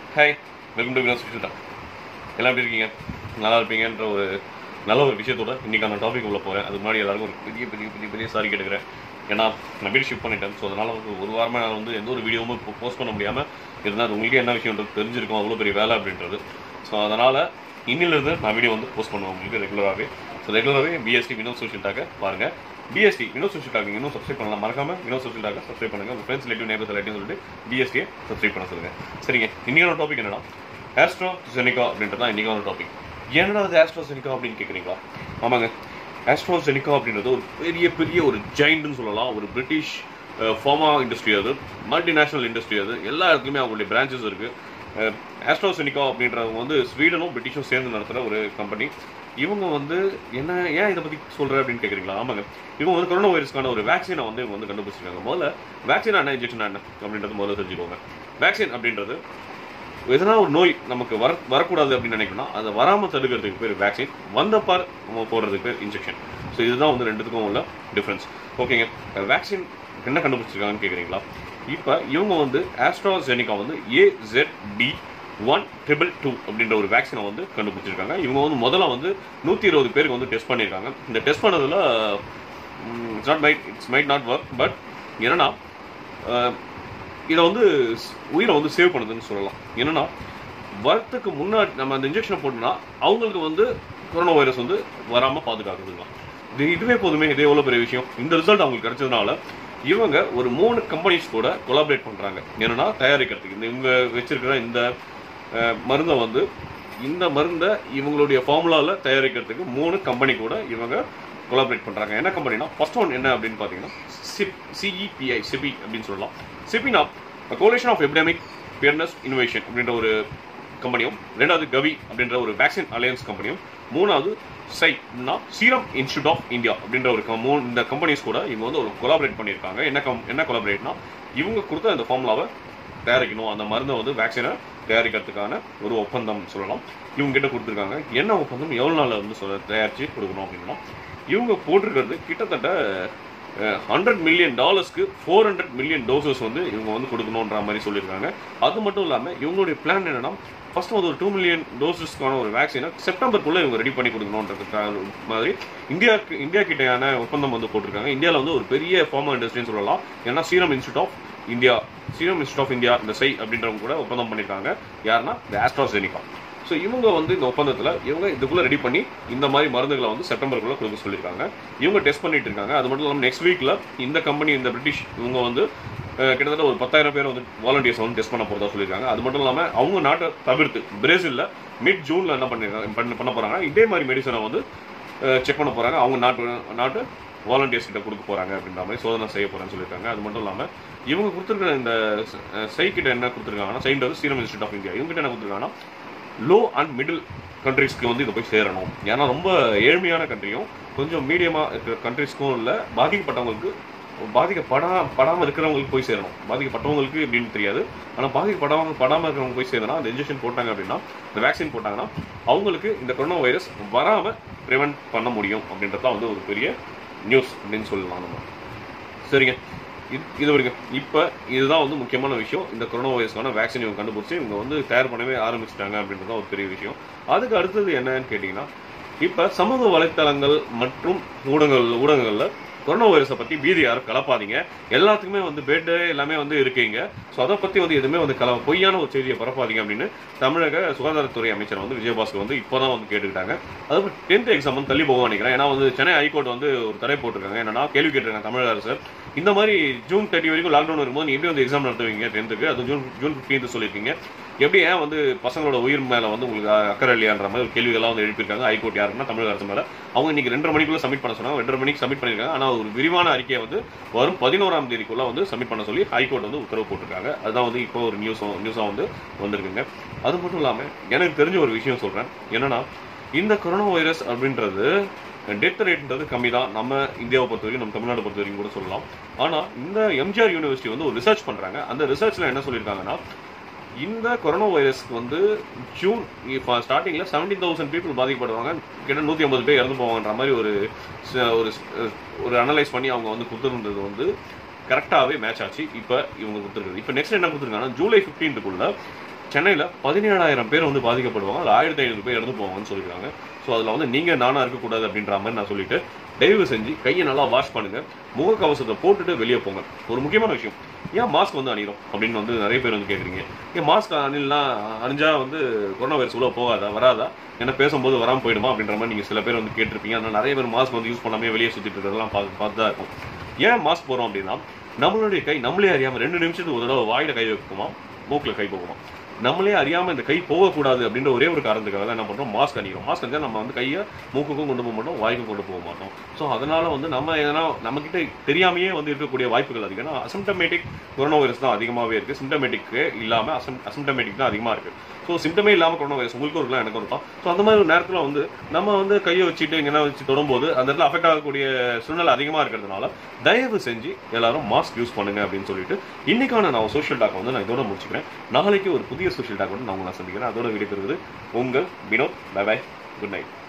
hi welcome to Vino's விஷுட்டா எல்லாம் எப்படி இருக்கீங்க நல்லா இருப்பீங்கன்ற ஒரு நல்ல ஒரு விஷயத்தோட இன்னைக்கான டாபிக் உள்ள போகிறேன் அதுக்கு முன்னாடி எல்லாருக்கும் ஒரு பெரிய பெரிய பெரிய பெரிய சாரி கேட்டுக்கிறேன் ஏன்னா நான் வீடு ஷிஃப்ட் பண்ணிட்டேன் ஸோ அதனால் வந்து ஒரு வாரமாக நான் வந்து எந்த ஒரு வீடியோவும் இப்போ போஸ்ட் பண்ண முடியாமல் இருந்தால் அது உங்களுக்கே என்ன விஷயம்ன்றது தெரிஞ்சிருக்கும் அவ்வளோ பெரிய வேலை அப்படின்றது ஸோ அதனால் இன்னிலிருந்து நான் வீடியோ வந்து போஸ்ட் பண்ணுவேன் உங்களுக்கு ரெகுலராகவே ஸோ ரெகுலராகவே பிஎஸ்டி வினோத் சோஷியல் டாக்க பாருங்கள் பிஎஸ்டி வினோத் சோஷியல் டாக் இன்னும் சப்ஸ்கிரைப் பண்ணலாம் மறக்காம வினோத் சோஷியல் டாக்க சப்ஸ்கிரைப் பண்ணுங்க உங்கள் ஃப்ரெண்ட்ஸ் ரிலேட்டிவ் நேபர்ஸ் எல்லாத்தையும் சொல்லிட்டு பிஎஸ்டியை சப்ஸ்கிரைப் பண்ண சொல்லுங்க சரிங்க இன்னைக்கான டாபிக் என்னன்னா ஆஸ்ட்ரோ செனிகா அப்படின்றது தான் இன்னைக்கான டாபிக் என்னடா அது ஆஸ்ட்ரோ செனிகா அப்படின்னு கேட்குறீங்களா ஆமாங்க ஆஸ்ட்ரோ செனிகா அப்படின்றது ஒரு பெரிய பெரிய ஒரு ஜெயிண்ட்னு சொல்லலாம் ஒரு பிரிட்டிஷ் ஃபார்மா இண்டஸ்ட்ரி அது மல்டிநேஷனல் இண்டஸ்ட்ரி அது எல்லா இடத்துலையுமே அவங்களுடைய பிரான்ச்சஸ் இருக்கு ஆஸ்ட்ரோசெனிகா அப்படின்றவங்க வந்து ஸ்வீடனும் பிரிட்டிஷும் சேர்ந்து நடத்துகிற ஒரு கம்பெனி இவங்க வந்து என்ன ஏன் இதை பற்றி சொல்கிற அப்படின்னு கேட்குறீங்களா ஆமாங்க இவங்க வந்து கொரோனா வைரஸ்க்கான ஒரு வேக்சினை வந்து இவங்க வந்து கண்டுபிடிச்சிருக்காங்க முதல்ல வேக்சின் என்ன இன்ஜெக்ஷன் என்ன அப்படின்றது முதல்ல தெரிஞ்சுக்கோங்க வேக்சின் அப்படின்றது எதனா ஒரு நோய் நமக்கு வர வரக்கூடாது அப்படின்னு நினைக்கணும்னா அதை வராமல் தடுக்கிறதுக்கு பேர் வேக்சின் வந்த பார் நம்ம போடுறதுக்கு பேர் இன்ஜெக்ஷன் ஸோ இதுதான் வந்து ரெண்டுத்துக்கும் உள்ள டிஃப்ரென்ஸ் ஓகேங்க வேக்சின் என்ன கண்டுபிடிச்சிருக்காங்கன்னு கேட்குறீங்களா இப்போ இவங்க வந்து ஆஸ்ட்ராசெனிகா வந்து ஏZD ஒன் ட்ரிபிள் டூ அப்படின்ற ஒரு வேக்சினை வந்து கண்டுபிடிச்சிருக்காங்க இவங்க வந்து முதல்ல வந்து நூற்றி இருபது பேருக்கு வந்து டெஸ்ட் பண்ணியிருக்காங்க இந்த டெஸ்ட் பண்ணதில் it's not might it's might not work but என்னன்னா அஹ், இதை வந்து ஸ்- உயிரை வந்து சேவ் பண்ணுதுன்னு சொல்லலாம் என்னன்னா வரத்துக்கு முன்னாடி நம்ம அந்த இன்ஜெக்ஷனை போட்டோம்னா அவங்களுக்கு வந்து கொரோனா வைரஸ் வந்து வராமல் பாதுகாக்குதுங்களாம் இது இதுவே போதுமே இதே எவ்வளோ பெரிய விஷயம் இந்த ரிசல்ட் அவங்களுக்கு கிடைச்சதுனால இவங்க ஒரு மூணு கம்பெனிஸ் கூட கொலாபரேட் பண்ணுறாங்க என்னன்னா தயாரிக்கிறதுக்கு இந்த இவங்க வச்சிருக்கிற இந்த அஹ், மருந்தை வந்து இந்த மருந்தை இவங்களுடைய ஃபார்முலாவில் தயாரிக்கிறதுக்கு மூணு கம்பெனி கூட இவங்க கொலாபரேட் பண்ணுறாங்க என்ன கம்பெனினா ஃபர்ஸ்ட் ஒன் என்ன அப்படின்னு பார்த்தீங்கன்னா சிப் சிஇபிஐ சிபி அப்படின்னு சொல்லலாம் சிபினா coalition of epidemic preparedness innovation அப்படின்ற ஒரு கம்பெனியும் ரெண்டாவது கவி அப்படின்ற ஒரு வேக்சின் அலையன்ஸ் கம்பெனியும் மூணாவது China Serum Institute of India அப்படின்ற ஒரு com- மூணு இந்த கம்பெனிஸ் கூட இவங்க வந்து ஒரு கொலாபரேட் பண்ணியிருக்காங்க என்ன கம் என்ன கொலாபரேட்னா இவங்க கொடுத்த அந்த ஃபார்முலாவை தயாரிக்கணும் அந்த மருந்தை வந்து வேக்சினை தயாரிக்கிறதுக்கான ஒரு ஒப்பந்தம் சொல்லலாம் இவங்க கிட்ட கொடுத்துருக்காங்க என்ன ஒப்பந்தம் எவ்வளோ நாளில் வந்து சொல்ல தயாரித்து கொடுக்கணும் அப்படின்னா இவங்க போட்டிருக்கிறது கிட்டத்தட்ட ஹண்ட்ரட் மில்லியன் டாலர்ஸ்க்கு ஃபோர் ஹண்ட்ரட் மில்லியன் டோசஸ் வந்து இவங்க வந்து கொடுக்கணுன்ற மாதிரி சொல்லியிருக்காங்க அது மட்டும் இல்லாமல் இவங்களுடைய பிளான் என்னன்னா ஃபர்ஸ்ட் வந்து ஒரு டூ மில்லியன் டோசஸ்க்கான ஒரு வேக்சினை செப்டம்பருக்குள்ள இவங்க ரெடி பண்ணி கொடுக்கணுன்றதுக்காக மாதிரி இந்தியாவுக்கு இந்தியா கிட்டையான ஒப்பந்தம் வந்து போட்டிருக்காங்க இந்தியாவில் வந்து ஒரு பெரிய ஃபார்மா இண்டஸ்ட்ரின்னு சொல்லலாம் ஏன்னா Serum Institute of India Serum Institute of India இந்த சை அப்படின்றவங்க கூட ஒப்பந்தம் பண்ணியிருக்காங்க யாருன்னா இந்த ஆஸ்ட்ராசெனிகா ஸோ இவங்க வந்து இந்த ஒப்பந்தத்தில் இவங்க இதுக்குள்ள ரெடி பண்ணி இந்த மாதிரி மருந்துகளை வந்து செப்டம்பருக்குள்ள கொடுக்க சொல்லியிருக்காங்க இவங்க டெஸ்ட் பண்ணிட்டு இருக்காங்க அது மட்டும் இல்லாமல் நெக்ஸ்ட் வீக்ல இந்த கம்பெனி இந்த பிரிட்டிஷ் இவங்க வந்து அஹ், கிட்டத்தட்ட ஒரு பத்தாயிரம் பேர் வந்து வாலண்டியர்ஸ் வந்து டெஸ்ட் பண்ண போறதா சொல்லியிருக்காங்க அது மட்டும் இல்லாமல் அவங்க நாட்டை தவிர்த்து பிரேசில்ல மிட் ஜூன்ல என்ன பண்ணிருக்காங்க பண்ண பண்ண போறாங்க இதே மாதிரி மெடிசனை வந்து செக் பண்ண போறாங்க அவங்க நாட்டு நாட்டு வாலண்டியர்ஸ் கிட்ட கொடுக்க போறாங்க அப்படின்ற மாதிரி சோதனை செய்ய போறேன்னு சொல்லியிருக்காங்க அது மட்டும் இல்லாம இவங்க கொடுத்துருக்க இந்த சை கிட்ட என்ன கொடுத்துருக்காங்கன்னா சைன்றது சீரம் இன்ஸ்டியூட் ஆஃப் இந்தியா இவங்க கிட்ட என்ன கொடுத்துருக்காங்கன்னா லோ அண்ட் மிடில் கண்ட்ரீஸ்க்கு வந்து இதை போய் சேரணும் ஏன்னா ரொம்ப ஏழ்மையான கண்ட்ரியும் கொஞ்சம் மீடியமாக இருக்கிற கண்ட்ரிஸ்க்கும் இல்லை பாதிக்கப்பட்டவங்களுக்கு பாதிக்கப்படா படாமல் இருக்கிறவங்களுக்கு போய் சேரணும் பாதிக்கப்பட்டவங்களுக்கு எப்படின்னு தெரியாது ஆனால் பாதிக்கப்படாம படாமல் இருக்கிறவங்க போய் சேரணும் அந்த இன்ஜெக்ஷன் போட்டாங்க அப்படின்னா இந்த வேக்சின் போட்டாங்கன்னா அவங்களுக்கு இந்த கொரோனா வைரஸ் வராமல் ப்ரிவென்ட் பண்ண முடியும் அப்படின்றது தான் வந்து ஒரு பெரிய நியூஸ் அப்படின்னு சொல்லலாம் நம்ம சரிங்க இது இது வரைக்கும் இப்போ இதுதான் வந்து முக்கியமான விஷயம் இந்த கொரோனா வைரஸ்க்கான வேக்சின் இவங்க கண்டுபிடிச்சி இவங்க வந்து தயார் பண்ணவே ஆரம்பிச்சிட்டாங்க அப்படின்றது தான் ஒரு பெரிய விஷயம் அதுக்கு அடுத்தது என்னன்னு கேட்டிங்கன்னா இப்போ சமூக வலைத்தளங்கள் மற்றும் ஊடகங்கள் ஊடகங்களில் கொரோனா வைரஸை பற்றி பீதி யாரும் கலப்பாதீங்க எல்லாத்துக்குமே வந்து பெட் எல்லாமே வந்து இருக்கீங்க ஸோ அதை பற்றி வந்து எதுவுமே வந்து கல பொய்யான ஒரு செய்தியை பரப்பாதீங்க அப்படின்னு தமிழக சுகாதாரத்துறை அமைச்சர் வந்து விஜயபாஸ்கர் வந்து இப்போதான் வந்து கேட்டுக்கிட்டாங்க அது டென்த் எக்ஸாம் வந்து தள்ளி போக நினைக்கிறேன் ஏன்னா வந்து சென்னை ஹைகோர்ட் வந்து ஒரு தடை போட்டிருக்காங்க என்னன்னா கேள்வி கேட்டிருக்காங்க தமிழக அரசு இந்த மாதிரி ஜூன் தேர்ட்டி வரைக்கும் லாக்டவுன் வரும்போது நீ எப்படி வந்து எக்ஸாம் நடத்துவீங்க டென்த்துக்கு அது ஜூன் ஜூன் ஃபிஃப்டீன்த் சொல்லியிருக்கீங்க எப்படி ஏன் வந்து பசங்களோட உயிர் மேல வந்து உங்களுக்கு அக்கறை இல்லையான்ற மாதிரி ஒரு கேள்விகள்லாம் வந்து எழுப்பியிருக்காங்க ஹைகோர்ட் யாருன்னா தமிழக அரசு மேல அவங்க இன்னைக்கு ரெண்டரை மணிக்குள்ள சப்மிட் பண்ண சொன்னாங்க ரெண்டரை மணிக்கு சப்மிட் பண்ணிருக்காங்க ஆனா ஒரு விரிவான அறிக்கையை வந்து வரும் பதினோராம் தேதிக்குள்ள வந்து சப்மிட் பண்ண சொல்லி ஹைகோர்ட் வந்து உத்தரவு போட்டிருக்காங்க அதுதான் வந்து இப்போ ஒரு நியூஸ் நியூஸா வந்து வந்திருக்குங்க அது மட்டும் இல்லாம எனக்கு தெரிஞ்ச ஒரு விஷயம் சொல்றேன் என்னன்னா இந்த கொரோனா வைரஸ் அப்படின்றது டெத் ரேட்ன்றது கம்மி தான் நம்ம இந்தியாவை பொறுத்த வரைக்கும் நம்ம தமிழ்நாடு பொறுத்த வரைக்கும் கூட சொல்லலாம் ஆனா இந்த எம்ஜிஆர் யூனிவர்சிட்டி வந்து ஒரு ரிசர்ச் பண்றாங்க அந்த ரிசர்ச்ல என்ன சொல்லியிருக்காங்கன்னா இந்த கொரோனா வைரஸ்க்கு வந்து ஜூன் இப்போ ஸ்டார்டிங்ல செவன்டீன் தௌசண்ட் பீப்புள் பாதிக்கப்படுவாங்க கிட்ட நூற்றி ஐம்பது பேர் இறந்து போவாங்கன்ற மாதிரி ஒரு ச- ஒரு ஸ்- ஒரு அனலைஸ் பண்ணி அவங்க வந்து கொடுத்துருந்தது வந்து கரெக்டாகவே மேட்ச் ஆச்சு இப்போ இவங்க கொடுத்துருக்குது இப்போ நெக்ஸ்ட் என்ன கொடுத்துருக்காங்கன்னா ஜூலை ஃபிஃப்டீன்த்துக்குள்ள சென்னையில் பதினேழாயிரம் பேர் வந்து பாதிக்கப்படுவாங்க அதில் ஆயிரத்தி ஐநூறு பேர் இறந்து போவாங்கன்னு சொல்லியிருக்காங்க ஸோ அதில் வந்து நீங்கள் நானாக இருக்கக்கூடாது அப்படின்ற மாதிரி நான் சொல்லிட்டு தயவு செஞ்சு கையை நல்லா வாஷ் பண்ணுங்க முகக்கவசத்தை போட்டுட்டு வெளியே போங்க ஒரு முக்கியமான விஷயம் ஏன் மாஸ்க் வந்து அணிகிறோம் அப்படின்னு வந்து நிறைய பேர் வந்து கேட்குறீங்க ஏன் மாஸ்க் அணிலாம் அணிஞ்சா வந்து கொரோனா வைரஸ் உள்ள போகாதா வராதா ஏன்னா பேசும்போது வராமல் போயிடுமா அப்படின்ற மாதிரி நீங்கள் சில பேர் வந்து கேட்டிருப்பீங்க அதனால் நிறைய பேர் மாஸ்க் வந்து யூஸ் பண்ணாமே வெளியே சுற்றிட்டு இருக்கிறதெல்லாம் பார்த்து பார்த்து தான் இருக்கும் ஏன் மாஸ்க் போகிறோம் அப்படின்னா நம்மளுடைய கை நம்மளே அறியாமல் ரெண்டு நிமிஷத்துக்கு ஒரு தடவை வாயில கை வைக்குமா மூக்கில் கை போகுமா நம்மளே அறியாம இந்த கை போகக்கூடாது அப்படின்ற ஒரே ஒரு காரணத்துக்காக தான் என்ன பண்றோம் மாஸ்க் அணிக்கிறோம் மாஸ்க் அணிஞ்சா நம்ம வந்து கையை மூக்குக்கும் கொண்டு போக மாட்டோம் வாய்க்கும் கொண்டு போக மாட்டோம் ஸோ அதனால வந்து நம்ம எதனா நம்ம கிட்ட தெரியாமையே வந்து இருக்கக்கூடிய வாய்ப்புகள் அதிகம் ஏன்னா அசிம்டமேட்டிக் கொரோனா வைரஸ் தான் அதிகமாகவே இருக்கு சிம்டமேட்டிக் இல்லாம அசிம் அசிம்டமேட்டிக் தான் அதிகமா இருக்கு ஸோ சிம்டமே இல்லாம கொரோனா வைரஸ் உங்களுக்கு இருக்கலாம் எனக்கு இருக்கலாம் ஸோ அந்த மாதிரி ஒரு நேரத்தில் வந்து நம்ம வந்து கையை வச்சுட்டு எங்கன்னா வச்சு தொடும்போது அந்த இடத்துல அஃபெக்ட் ஆகக்கூடிய சூழ்நிலை அதிகமாக இருக்கிறதுனால தயவு செஞ்சு எல்லாரும் மாஸ்க் யூஸ் பண்ணுங்க அப்படின்னு சொல்லிட்டு இன்னைக்கான நான் சோஷியல் டாக் வந்து நான் இதோட முடிச்சுக்கிறேன் நாளைக்கு ஒரு புதிய சோஷியல் டாக் வந்து நான் உங்களை சந்திக்கிறேன் அதோட விடைபெறுவது உங்கள் Vinoth bye bye good night